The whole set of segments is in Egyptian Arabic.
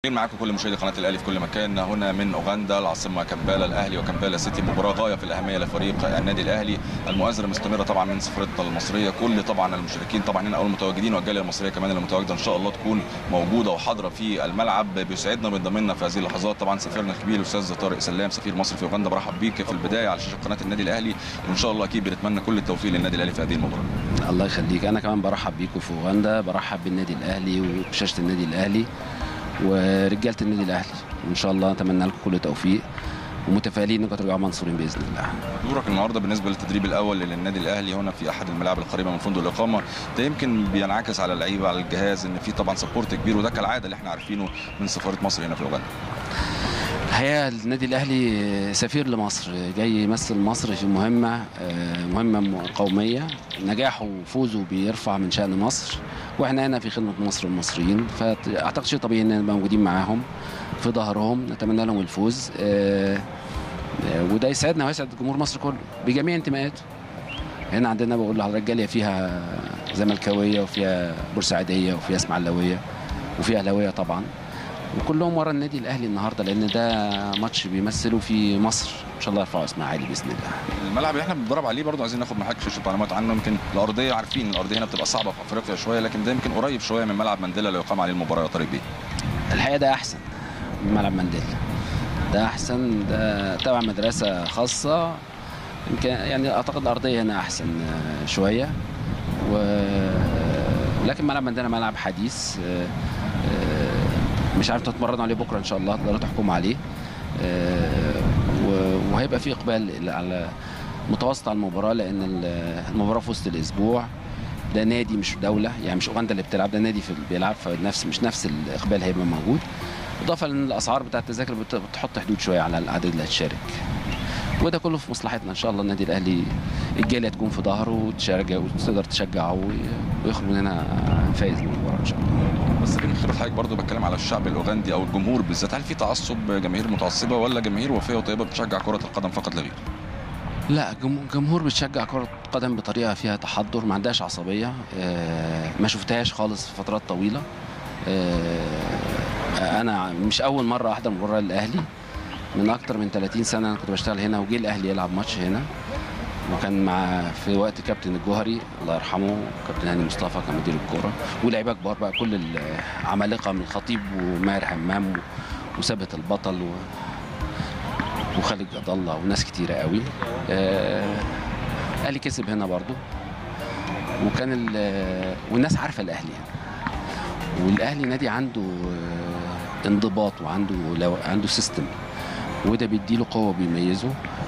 معاكم كل مشاهدي قناه الاهلي في كل مكان هنا من اوغندا العاصمه كمبالا الاهلي وكمبالا سيتي مباراه غايه في الاهميه لفريق النادي الاهلي المؤازره مستمره طبعا من سفرتنا المصريه كل طبعا المشاركين طبعا هنا او المتواجدين والجاليه المصريه كمان اللي متواجده ان شاء الله تكون موجوده وحاضره في الملعب بيسعدنا وبينضم في هذه اللحظات طبعا سفيرنا الكبير الاستاذ طارق سلام سفير مصر في اوغندا برحب بيك في البدايه على شاشه قناه النادي الاهلي وان شاء الله اكيد بنتمنى كل التوفيق للنادي الاهلي في هذه المباراه الله يخليك انا كمان برحب بيكم في اوغندا برحب بالنادي الاهلي وشاشه النادي الاهلي ورجاله النادي الاهلي وان شاء الله اتمنى لكم كل توفيق ومتفائلين انكم ترجعوا منصورين باذن الله دورك النهارده بالنسبه للتدريب الاول للنادي الاهلي هنا في احد الملاعب القريبه من فندق الاقامه ده يمكن بينعكس على اللعيبه على الجهاز ان في طبعا سبورت كبير وده كالعاده اللي احنا عارفينه من سفاره مصر هنا في اوغندا الحقيقه النادي الاهلي سفير لمصر جاي يمثل مصر في مهمه مهمه قوميه نجاحه وفوزه بيرفع من شان مصر واحنا هنا في خدمه مصر والمصريين فاعتقد شيء طبيعي ان نبقى موجودين معاهم في ظهرهم نتمنى لهم الفوز وده يسعدنا ويسعد جمهور مصر كله بجميع انتماءاته هنا عندنا بقول لحضرتك جاليه فيها زملكاويه وفيها بورسعيديه وفيها اسماعيلاويه وفيها اهلاويه طبعا وكلهم ورا النادي الاهلي النهارده لان ده ماتش بيمثله في مصر ان شاء الله يرفعوا اسمها عالي باذن الله الملعب اللي احنا بنتدرب عليه برضه عايزين ناخد من حضرتك شويه معلومات عنه يمكن الارضيه عارفين الارضيه هنا بتبقى صعبه في افريقيا شويه لكن ده يمكن قريب شويه من ملعب مانديلا اللي يقام عليه المباراه يا طارق بيه الحقيقه ده احسن من ملعب مانديلا ده احسن ده تبع مدرسه خاصه يمكن يعني اعتقد الارضيه هنا احسن شويه و لكن ملعب مانديلا ملعب حديث مش عارف تتمرنوا عليه بكره ان شاء الله تقدروا تحكموا عليه وهيبقى في اقبال على متوسط على المباراه لان المباراه في وسط الاسبوع ده نادي مش دوله يعني مش اوغندا اللي بتلعب ده نادي في بيلعب فنفس مش نفس الاقبال هيبقى موجود اضافه لان الاسعار بتاعت التذاكر بتحط حدود شويه على العدد اللي هتشارك وده كله في مصلحتنا ان شاء الله النادي الاهلي الجاليه تكون في ظهره وتشارك وتقدر تشجعه ويخرج من هنا فايز من المباراه ان شاء الله بس من خبره حضرتك برضه بتكلم على الشعب الاوغندي او الجمهور بالذات هل في تعصب جماهير متعصبه ولا جماهير وفيه وطيبه بتشجع كره القدم فقط لا غير؟ لا جمهور بتشجع كرة قدم بطريقة فيها تحضر ما عندهاش عصبية ما شفتهاش خالص في فترات طويلة أنا مش أول مرة أحضر مباراة للأهلي من أكتر من 30 سنة أنا كنت بشتغل هنا وجي الأهلي يلعب ماتش هنا وكان مع في وقت كابتن الجوهري الله يرحمه كابتن هاني مصطفى كان مدير الكوره ولاعيبه كبار بقى كل العمالقه من الخطيب وماهر همام وثابت البطل و... وخالد جد الله وناس كتيره قوي آه... الاهلي كسب هنا برضو وكان ال... والناس عارفه الاهلي يعني والاهلي نادي عنده انضباط وعنده لو... عنده سيستم وده بيديله قوه بيميزه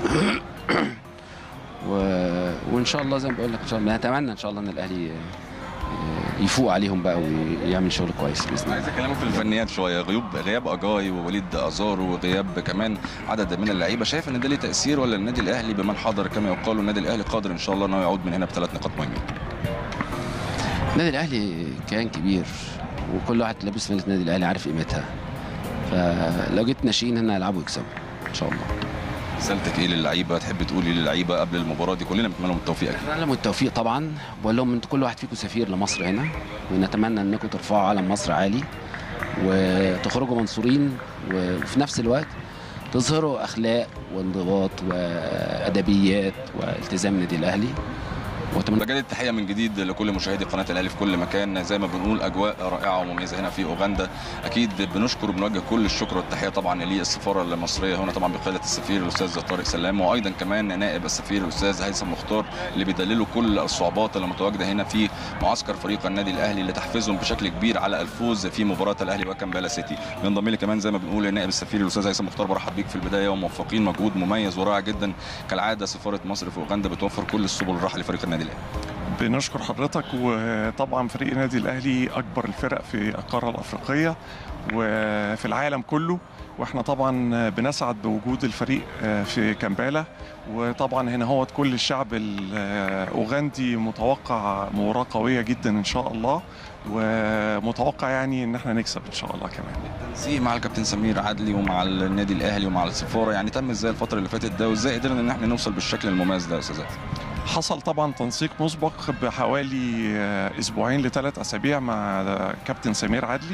و... وان شاء الله زي ما بقول لك ان شاء الله نتمنى ان شاء الله ان الاهلي يفوق عليهم بقى ويعمل شغل كويس باذن الله عايز اكلمه في الفنيات شويه غياب غياب اجاي ووليد ازارو وغياب كمان عدد من اللعيبه شايف ان ده ليه تاثير ولا النادي الاهلي بمن حضر كما يقال النادي الاهلي قادر ان شاء الله انه يعود من هنا بثلاث نقاط مهمين النادي الاهلي كيان كبير وكل واحد لابس فانله النادي الاهلي عارف قيمتها فلو جيت ناشئين هنا هيلعبوا يكسبوا ان شاء الله رسالتك ايه للعيبه تحب تقولي للعيبه قبل المباراه دي كلنا بنتمنى لهم التوفيق اتمنى لهم التوفيق طبعا بقول لهم انتوا كل واحد فيكم سفير لمصر هنا ونتمنى انكم ترفعوا علم مصر عالي وتخرجوا منصورين وفي نفس الوقت تظهروا اخلاق وانضباط وادبيات والتزام النادي الاهلي واتمنى بجد التحيه من جديد لكل مشاهدي قناه الاهلي في كل مكان زي ما بنقول اجواء رائعه ومميزه هنا في اوغندا اكيد بنشكر وبنوجه كل الشكر والتحيه طبعا للسفاره المصريه هنا طبعا بقياده السفير الاستاذ طارق سلام وايضا كمان نائب السفير الاستاذ هيثم مختار اللي بيدللوا كل الصعوبات اللي متواجده هنا في معسكر فريق النادي الاهلي لتحفيزهم بشكل كبير على الفوز في مباراه الاهلي وكامبالا سيتي بينضم لي كمان زي ما بنقول نائب السفير الاستاذ هيثم مختار برحب بيك في البدايه وموفقين مجهود مميز ورائع جدا كالعاده سفاره مصر في اوغندا بتوفر كل السبل الراحه لفريق النادي الاهلي بنشكر حضرتك وطبعا فريق النادي الاهلي اكبر الفرق في القاره الافريقيه وفي العالم كله واحنا طبعا بنسعد بوجود الفريق في كامبالا وطبعا هنا هو كل الشعب الاوغندي متوقع مباراه قويه جدا ان شاء الله ومتوقع يعني ان احنا نكسب ان شاء الله كمان التنسيق مع الكابتن سمير عدلي ومع النادي الاهلي ومع السفاره يعني تم ازاي الفتره اللي فاتت ده وازاي قدرنا ان احنا نوصل بالشكل المميز ده يا استاذ حصل طبعا تنسيق مسبق بحوالي اسبوعين لثلاث اسابيع مع كابتن سمير عدلي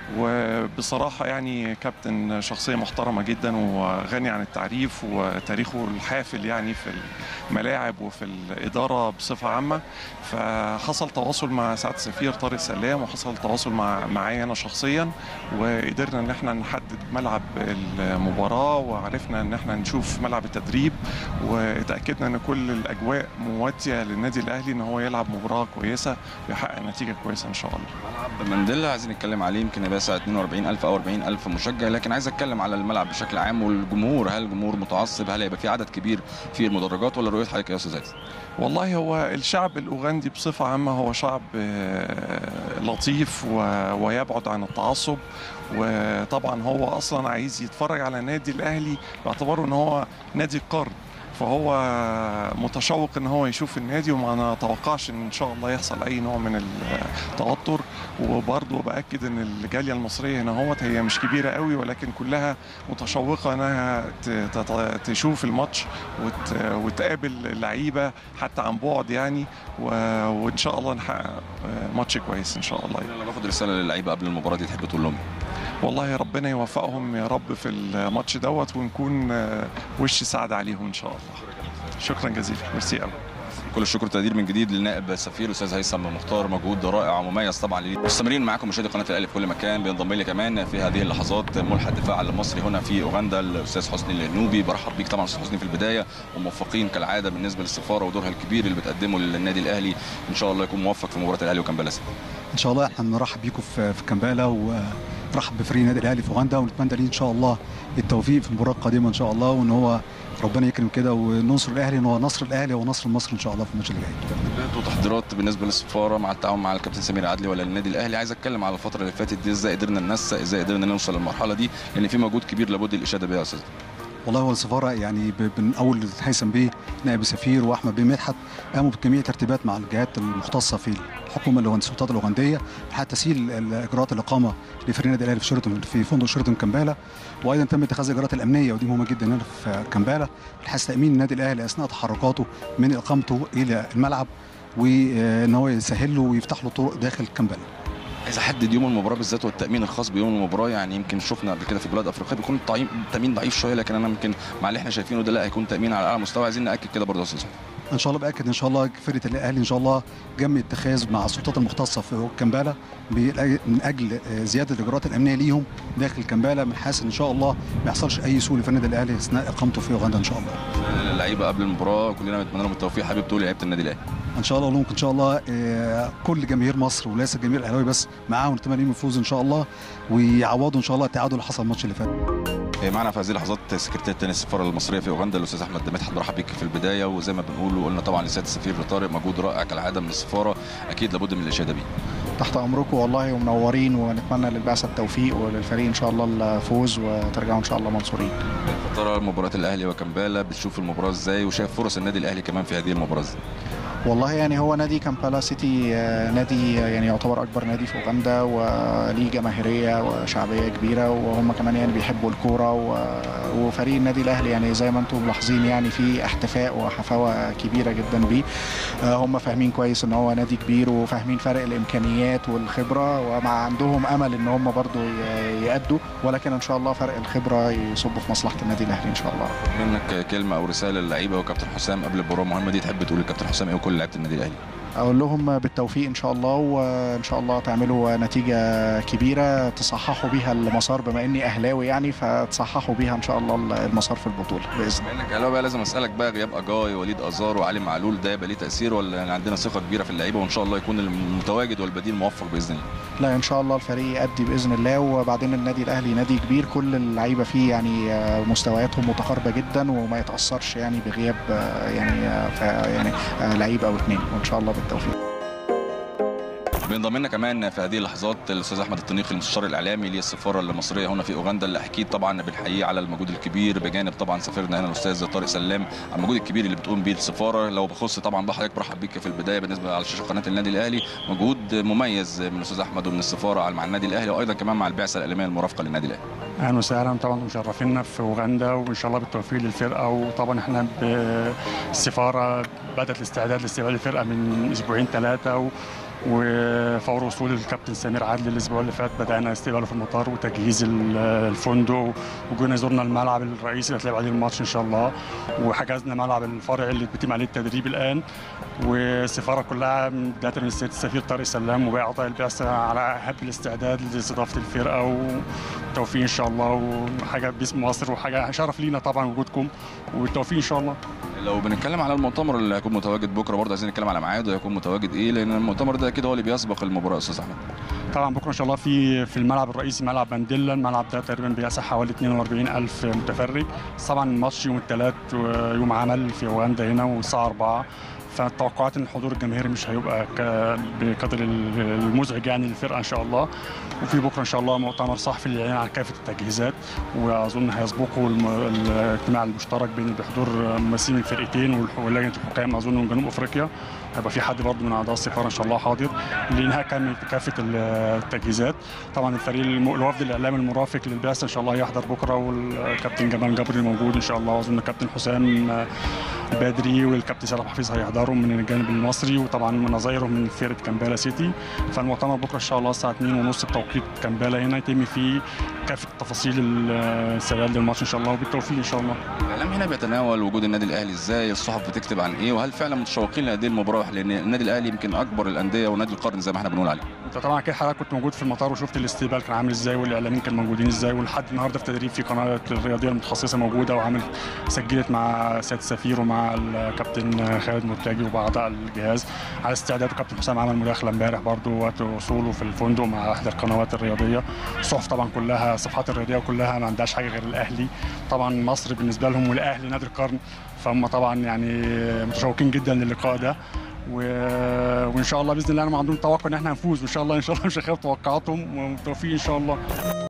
وبصراحة يعني كابتن شخصية محترمة جدا وغني عن التعريف وتاريخه الحافل يعني في الملاعب وفي الإدارة بصفة عامة فحصل تواصل مع سعادة السفير طارق سلام وحصل تواصل مع معايا أنا شخصيا وقدرنا إن احنا نحدد ملعب المباراة وعرفنا إن احنا نشوف ملعب التدريب وتأكدنا إن كل الأجواء مواتية للنادي الأهلي إن هو يلعب مباراة كويسة ويحقق نتيجة كويسة إن شاء الله. ملعب مانديلا عايزين نتكلم عليه يمكن يبقى ساعه 42000 او 40000 مشجع لكن عايز اتكلم على الملعب بشكل عام والجمهور هل الجمهور متعصب هل هيبقى في عدد كبير في المدرجات ولا رؤيه حضرتك يا استاذ زايد؟ والله هو الشعب الأوغندي بصفة عامة هو شعب آه، لطيف و- ويبعد عن التعصب وطبعا هو أصلا عايز يتفرج على النادي الأهلي باعتباره إن هو نادي القرن فهو متشوق ان هو يشوف النادي وما نتوقعش ان شاء الله يحصل اي نوع من التوتر وبرضه باكد ان الجاليه المصريه هنا هوت هي مش كبيره قوي ولكن كلها متشوقه انها ت- تت- تشوف الماتش وت- وتقابل اللعيبه حتى عن بعد يعني و- وان شاء الله نحقق ماتش كويس ان شاء الله لو باخد رساله للعيبه قبل المباراه دي تحب تقول لهم إيه؟ والله ربنا يوفقهم يا رب في الماتش دوت ونكون آه، وش سعد عليهم ان شاء الله شكرا جزيلا ميرسي قوي كل الشكر والتقدير من جديد للنائب السفير الاستاذ هيثم مختار مجهود رائع ومميز طبعا ليه مستمرين معاكم مشاهدي قناه الاهلي في كل مكان بينضم لي كمان في هذه اللحظات ملحق الدفاع المصري هنا في اوغندا الاستاذ حسني النوبي برحب بيك طبعا استاذ حسني في البدايه وموفقين كالعاده بالنسبه للسفاره ودورها الكبير اللي بتقدمه للنادي الاهلي ان شاء الله يكون موفق في مباراه الاهلي وكامبالا ان شاء الله احنا بنرحب بيكم في في كامبالا ونرحب بفريق النادي الاهلي في اوغندا ونتمنى ليه ان شاء الله التوفيق في المباراه القادمه ان شاء الله وان هو ربنا يكرم كده وننصر الاهلي ان هو نصر الاهلي ونصر مصر ان شاء الله في الماتش اللي جاي بدأتوا تحضيرات بالنسبه للسفاره مع التعاون مع الكابتن سمير عدلي ولا النادي الاهلي عايز اتكلم على الفتره اللي فاتت دي ازاي قدرنا ننسق ازاي قدرنا نوصل للمرحله دي لان في مجهود كبير لابد الاشاده بيه يا استاذ والله هو السفاره يعني ب- من اول هيثم بيه نائب سفير واحمد بيه مدحت قاموا بجميع ترتيبات مع الجهات المختصه في الحكومه اللي هو السلطات الاوغنديه حتى تسهيل الاجراءات الاقامه لفريق النادي الاهلي في شيراتون في فندق شيراتون كامبالا وايضا تم اتخاذ الاجراءات الامنيه ودي مهمه جدا هنا في كامبالا بحيث تامين النادي الاهلي اثناء تحركاته من اقامته الى الملعب وان هو يسهل له ويفتح له طرق داخل كامبالا عايز احدد يوم المباراه بالذات والتامين الخاص بيوم المباراه يعني يمكن شفنا قبل كده في بلاد افريقيا بيكون التعيين- التامين ضعيف شويه لكن انا يمكن مع اللي احنا شايفينه ده لا هيكون تامين على اعلى مستوى عايزين ناكد كده برضه يا استاذ ان شاء الله باكد ان شاء الله فرقه الاهلي ان شاء الله جم اتخاذ مع السلطات المختصه في كامبالا بال- من اجل زياده الاجراءات الامنيه ليهم داخل كامبالا من حيث ان شاء الله ما يحصلش اي سوء في النادي الاهلي اثناء اقامته في اوغندا ان شاء الله اللعيبه قبل المباراه كلنا بنتمنى لهم التوفيق حابب تقول لعيبه النادي الاهلي ان شاء الله لهم ان شاء الله آه، كل جماهير مصر وليس الجماهير الاهلاوي بس معاهم نتمنى لهم الفوز ان شاء الله ويعوضوا ان شاء الله التعادل اللي حصل الماتش اللي فات إيه معنا في هذه اللحظات سكرتير التنس السفاره المصريه في اوغندا الاستاذ احمد مدحت برحب بيك في البدايه وزي ما بنقول وقلنا طبعا لسياده السفير طارق مجهود رائع كالعاده من السفاره اكيد لابد من الاشاده بيه تحت امركم والله ومنورين ونتمنى للبعثه التوفيق وللفريق ان شاء الله الفوز وترجعوا ان شاء الله منصورين ترى مباراه الاهلي وكامبالا بتشوف المباراه ازاي وشايف فرص النادي الاهلي كمان في هذه المباراه ازاي والله يعني هو نادي كامبالا سيتي آه، نادي يعني يعتبر اكبر نادي في اوغندا وليه جماهيريه وشعبيه كبيره وهم كمان يعني بيحبوا الكوره و- وفريق النادي الاهلي يعني زي ما انتم ملاحظين يعني في احتفاء وحفاوه كبيره جدا بيه آه، هم فاهمين كويس ان هو نادي كبير وفاهمين فرق الامكانيات والخبره ومع عندهم امل ان هم برضو ي- يأدوا ولكن ان شاء الله فرق الخبره يصب في مصلحه النادي الاهلي ان شاء الله منك كلمه او رساله للعيبه وكابتن حسام قبل المباراه المهمه دي تحب تقول للكابتن حسام ايه وكل لعيبه النادي الاهلي اقول لهم بالتوفيق ان شاء الله وان شاء الله تعملوا نتيجه كبيره تصححوا بيها المسار بما اني اهلاوي يعني فتصححوا بيها ان شاء الله المسار في البطوله باذن بما انك اهلاوي بقى لازم اسالك بقى غياب اجاي وليد ازار وعلي معلول ده يبقى ليه تاثير ولا يعني عندنا ثقه كبيره في اللعيبه وان شاء الله يكون المتواجد والبديل موفق باذن الله لا ان شاء الله الفريق يأدي باذن الله وبعدين النادي الاهلي نادي كبير كل اللعيبه فيه يعني آه، مستوياتهم متقاربه جدا وما يتاثرش يعني بغياب آه، يعني آه، ف- يعني آه، لعيب او اثنين وان شاء الله بالتوفيق بينضم لنا كمان في هذه اللحظات الاستاذ احمد الطنيقي المستشار الاعلامي للسفاره المصريه هنا في اوغندا اللي اكيد طبعا بنحييه على المجهود الكبير بجانب طبعا سفيرنا هنا الاستاذ طارق سلام على المجهود الكبير اللي بتقوم بيه السفاره لو بخص طبعا بحضرتك برحب بيك في البدايه بالنسبه على شاشه قناه النادي الاهلي مجهود مميز من الاستاذ احمد ومن السفاره مع النادي الاهلي وايضا كمان مع البعثه الاعلاميه المرافقه للنادي الاهلي اهلا وسهلا طبعا مشرفينا في اوغندا وان شاء الله بالتوفيق للفرقه وطبعا احنا بالسفاره بدات الاستعداد لاستقبال الفرقه من اسبوعين ثلاثه و... وفور وصول الكابتن سمير عادل الاسبوع اللي فات بدانا استقباله في المطار وتجهيز ال- الفندق وجينا زرنا الملعب الرئيسي اللي هتلعب عليه الماتش ان شاء الله وحجزنا ملعب الفرع اللي بيتم عليه التدريب الان والسفاره كلها من بدايه من السيد السفير طارق سلام وباقي اعضاء البعثه على اهب الاستعداد لاستضافه الفرقه والتوفيق ان شاء الله وحاجه باسم مصر وحاجه شرف لينا طبعا وجودكم والتوفيق ان شاء الله لو بنتكلم على المؤتمر اللي هيكون متواجد بكره برضه عايزين نتكلم على ميعاده هيكون متواجد ايه لان المؤتمر ده اكيد هو اللي بيسبق المباراه يا استاذ احمد طبعا بكره ان شاء الله في في الملعب الرئيسي ملعب مانديلا الملعب ده تقريبا بيسع حوالي 42 الف متفرج بس طبعا الماتش يوم الثلاث يوم عمل في اوغندا هنا والساعه 4 فالتوقعات ان الحضور الجماهيري مش هيبقى ك- بقدر ال- المزعج يعني للفرقه ان شاء الله وفي بكره ان شاء الله مؤتمر صحفي للاعلان عن كافه التجهيزات واظن هيسبقه الم- الاجتماع المشترك بين بحضور ممثلين الفرقتين والح- ولجنه الحكام اظن من جنوب افريقيا هيبقى في حد برضه من اعضاء السفاره ان شاء الله حاضر لانهاء كامل كافه ال- التجهيزات طبعا الفريق الم- الوفد الاعلامي المرافق للبعثه ان شاء الله هيحضر بكره والكابتن جمال جبري موجود ان شاء الله واظن الكابتن حسام بدري والكابتن سلام حفيظ هيحضروا من الجانب المصري وطبعا نظايرهم من فرقه كامبالا سيتي فالمؤتمر بكره ان شاء الله الساعه 2:30 بتوقيت كامبالا هنا يتم فيه كافه تفاصيل الاستعداد للماتش ان شاء الله وبالتوفيق ان شاء الله الاعلام هنا بيتناول وجود النادي الاهلي ازاي الصحف بتكتب عن ايه وهل فعلا متشوقين لهذه المباراه لان النادي الاهلي يمكن اكبر الانديه ونادي القرن زي ما احنا بنقول عليه انت طبعا كده حضرتك كنت موجود في المطار وشفت الاستقبال كان عامل ازاي والاعلاميين كانوا موجودين ازاي ولحد النهارده في تدريب في قناه الرياضيه المتخصصه موجوده وعامل سجلت مع سياده السفير ومع الكابتن خالد مرتجي وباعضاء الجهاز على استعداد وكابتن حسام عمل مداخله امبارح برضو وقت وصوله في الفندق مع احدى القنوات الرياضيه الصحف طبعا كلها الصفحات الرياضيه كلها ما عندهاش حاجه غير الاهلي طبعا مصر بالنسبه لهم والاهلي نادي القرن فهم طبعا يعني متشوقين جدا للقاء ده و... وان شاء الله باذن الله انا ما عندهم توقع ان احنا هنفوز وان شاء الله ان شاء الله مش هخاف توقعاتهم وتوفيق ان شاء الله